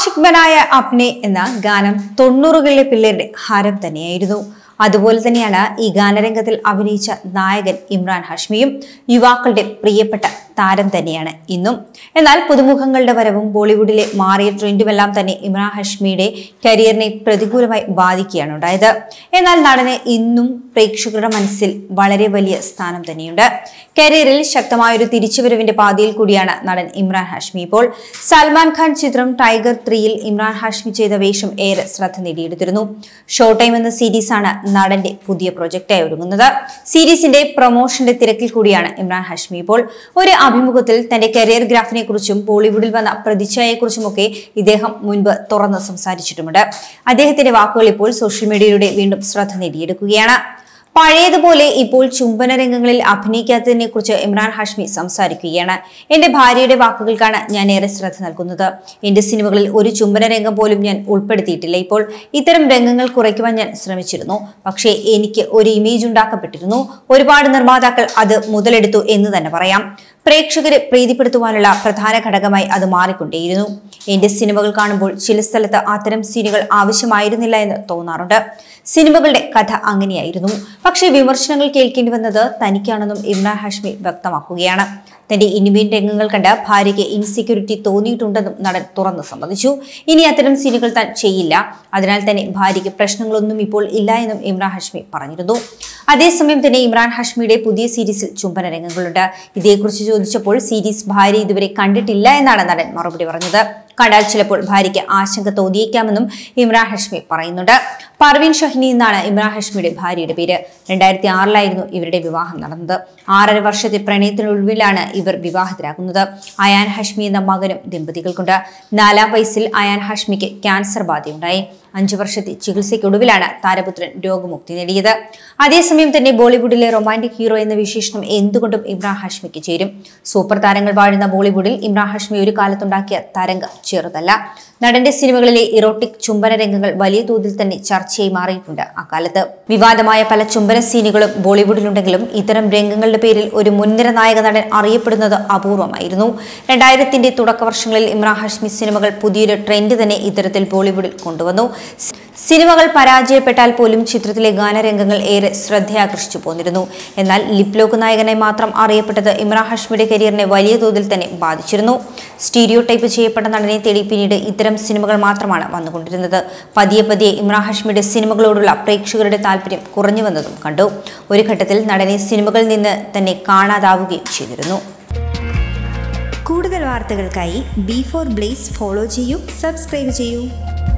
ആഷിക് ബനായ അപ്നെ എന്ന ഗാനം തൊണ്ണൂറുകളിലെ പിള്ളേരുടെ ഹരം തന്നെയായിരുന്നു അതുപോലെ തന്നെയാണ് ഈ ഗാനരംഗത്തിൽ അഭിനയിച്ച നായകൻ ഇമ്രാൻ ഹാഷ്മിയും യുവാക്കളുടെ പ്രിയപ്പെട്ട താരം തന്നെയാണ് ഇന്നും എന്നാൽ പുതുമുഖങ്ങളുടെ വരവും ബോളിവുഡിലെ മാറിയ ട്രെൻഡുമെല്ലാം തന്നെ ഇമ്രാൻ ഹാഷ്മിയുടെ കരിയറിനെ പ്രതികൂലമായി ബാധിക്കുകയാണ് ഉണ്ടായത് എന്നാൽ നടന് ഇന്നും പ്രേക്ഷകരുടെ മനസ്സിൽ വളരെ വലിയ സ്ഥാനം തന്നെയുണ്ട് കരിയറിൽ ശക്തമായൊരു തിരിച്ചുവരവിന്റെ പാതയിൽ കൂടിയാണ് നടൻ ഇമ്രാൻ ഹാഷ്മി ഇപ്പോൾ സൽമാൻ ഖാൻ ചിത്രം ടൈഗർ ത്രീയിൽ ഇമ്രാൻ ഹാഷ്മി ചെയ്ത വേഷം ഏറെ ശ്രദ്ധ നേടിയെടുത്തിരുന്നു ഷോ ടൈം എന്ന സീരീസാണ് നടന്റെ പുതിയ പ്രൊജക്റ്റായി ഒരുങ്ങുന്നത് സീരീസിന്റെ പ്രൊമോഷന്റെ തിരക്കിൽ കൂടിയാണ് ഇമ്രാൻ ഹാഷ്മി ഇപ്പോൾ ഒരു അഭിമുഖത്തിൽ തന്റെ കരിയർ ഗ്രാഫിനെ കുറിച്ചും ബോളിവുഡിൽ വന്ന പ്രതിച്ഛായയെക്കുറിച്ചുമൊക്കെ ഇദ്ദേഹം മുൻപ് തുറന്ന് സംസാരിച്ചിട്ടുമുണ്ട് അദ്ദേഹത്തിന്റെ വാക്കുകൾ ഇപ്പോൾ സോഷ്യൽ മീഡിയയിലൂടെ വീണ്ടും ശ്രദ്ധ നേടിയെടുക്കുകയാണ് പഴയതുപോലെ ഇപ്പോൾ ചുംബന രംഗങ്ങളിൽ അഭിനയിക്കാത്തതിനെ കുറിച്ച് ഇമ്രാൻ ഹാഷ്മി സംസാരിക്കുകയാണ് എന്റെ ഭാര്യയുടെ വാക്കുകൾക്കാണ് ഞാൻ ഏറെ ശ്രദ്ധ നൽകുന്നത് എന്റെ സിനിമകളിൽ ഒരു ചുംബന രംഗം പോലും ഞാൻ ഉൾപ്പെടുത്തിയിട്ടില്ല ഇപ്പോൾ ഇത്തരം രംഗങ്ങൾ കുറയ്ക്കുവാൻ ഞാൻ ശ്രമിച്ചിരുന്നു പക്ഷേ എനിക്ക് ഒരു ഇമേജ് ഉണ്ടാക്കപ്പെട്ടിരുന്നു ഒരുപാട് നിർമ്മാതാക്കൾ അത് മുതലെടുത്തു എന്ന് തന്നെ പറയാം പ്രേക്ഷകരെ പ്രീതിപ്പെടുത്തുവാനുള്ള പ്രധാന ഘടകമായി അത് മാറിക്കൊണ്ടേയിരുന്നു എന്റെ സിനിമകൾ കാണുമ്പോൾ ചില സ്ഥലത്ത് അത്തരം സീനുകൾ ആവശ്യമായിരുന്നില്ല എന്ന് തോന്നാറുണ്ട് സിനിമകളുടെ കഥ അങ്ങനെയായിരുന്നു പക്ഷേ വിമർശനങ്ങൾ കേൾക്കേണ്ടി വന്നത് തനിക്കാണെന്നും ഇമ്രാൻ ഹാഷ്മി വ്യക്തമാക്കുകയാണ് തന്റെ ഇനിമീൻ രംഗങ്ങൾ കണ്ട് ഭാര്യയ്ക്ക് ഇൻസെക്യൂരിറ്റി തോന്നിയിട്ടുണ്ടെന്നും നടൻ തുറന്നു സമ്മതിച്ചു ഇനി അത്തരം സീനുകൾ താൻ ചെയ്യില്ല അതിനാൽ തന്നെ ഭാര്യയ്ക്ക് പ്രശ്നങ്ങളൊന്നും ഇപ്പോൾ ഇല്ല എന്നും ഇമ്രാൻ ഹാഷ്മി പറഞ്ഞിരുന്നു അതേസമയം തന്നെ ഇമ്രാൻ ഹാഷ്മിയുടെ പുതിയ സീരീസിൽ ചുംബന രംഗങ്ങളുണ്ട് ഇതേക്കുറിച്ച് ചോദിച്ചപ്പോൾ സീരീസ് ഭാര്യ ഇതുവരെ കണ്ടിട്ടില്ല എന്നാണ് നടൻ മറുപടി പറഞ്ഞത് കണ്ടാൽ ചിലപ്പോൾ ഭാര്യയ്ക്ക് ആശങ്ക തോന്നിയേക്കാമെന്നും ഇമ്രാൻ ഹഷ്മി പറയുന്നുണ്ട് പർവീൻ ഷഹ്നി എന്നാണ് ഇമ്രാൻ ഹഷ്മിയുടെ ഭാര്യയുടെ പേര് രണ്ടായിരത്തി ആറിലായിരുന്നു ഇവരുടെ വിവാഹം നടന്നത് ആറര വർഷത്തെ പ്രണയത്തിനൊടുവിലാണ് ഇവർ വിവാഹത്തിലാകുന്നത് അയാൻ ഹഷ്മി എന്ന മകനും ദമ്പതികൾക്കുണ്ട് നാലാം വയസ്സിൽ അയാൻ ഹഷ്മിക്ക് ക്യാൻസർ ബാധയുണ്ടായി അഞ്ചു വർഷത്തെ ചികിത്സയ്ക്കൊടുവിലാണ് താരപുത്രൻ രോഗമുക്തി നേടിയത് അതേസമയം തന്നെ ബോളിവുഡിലെ റൊമാന്റിക് ഹീറോ എന്ന വിശേഷണം എന്തുകൊണ്ടും ഇമ്രാൻ ഹാഷ്മിക്ക് ചേരും സൂപ്പർ താരങ്ങൾ വാഴുന്ന ബോളിവുഡിൽ ഇമ്രാൻ ഹാഷ്മി ഒരു കാലത്തുണ്ടാക്കിയ തരംഗം ചെറുതല്ല നടന്റെ സിനിമകളിലെ ഇറോട്ടിക് ചുംബന രംഗങ്ങൾ വലിയ തോതിൽ തന്നെ ചർച്ചയായി മാറിയിട്ടുണ്ട് അക്കാലത്ത് വിവാദമായ പല ചുംബന സീനുകളും ബോളിവുഡിലുണ്ടെങ്കിലും ഇത്തരം രംഗങ്ങളുടെ പേരിൽ ഒരു മുൻനിര നായക നടൻ അറിയപ്പെടുന്നത് അപൂർവമായിരുന്നു രണ്ടായിരത്തിന്റെ തുടക്ക വർഷങ്ങളിൽ ഇമ്രാൻ ഹാഷ്മി സിനിമകൾ പുതിയൊരു ട്രെൻഡ് തന്നെ ഇത്തരത്തിൽ ബോളിവുഡിൽ കൊണ്ടുവന്നു സിനിമകൾ പരാജയപ്പെട്ടാൽ പോലും ചിത്രത്തിലെ ഗാനരംഗങ്ങൾ ഏറെ ശ്രദ്ധയാകർഷിച്ചു പോന്നിരുന്നു എന്നാൽ ലിപ്ലോക്ക് നായകനായി മാത്രം അറിയപ്പെട്ടത് ഇമ്രാൻ ഹഷ്മിയുടെ കരിയറിനെ വലിയ തോതിൽ തന്നെ ബാധിച്ചിരുന്നു സ്റ്റീരിയോ ടൈപ്പ് ചെയ്യപ്പെട്ട നടനെ തേടി പിന്നീട് ഇത്തരം സിനിമകൾ മാത്രമാണ് വന്നുകൊണ്ടിരുന്നത് പതിയെ പതിയെ ഇമ്രാൻ ഹഷ്മിയുടെ സിനിമകളോടുള്ള പ്രേക്ഷകരുടെ താല്പര്യം കുറഞ്ഞു വന്നതും കണ്ടു ഒരു ഘട്ടത്തിൽ നടനെ സിനിമകളിൽ നിന്ന് തന്നെ കാണാതാവുകയും ചെയ്തിരുന്നു കൂടുതൽ വാർത്തകൾക്കായി ബി ഫോർ ബ്ലേസ് ഫോളോ ചെയ്യൂ സബ്സ്ക്രൈബ് ചെയ്യൂ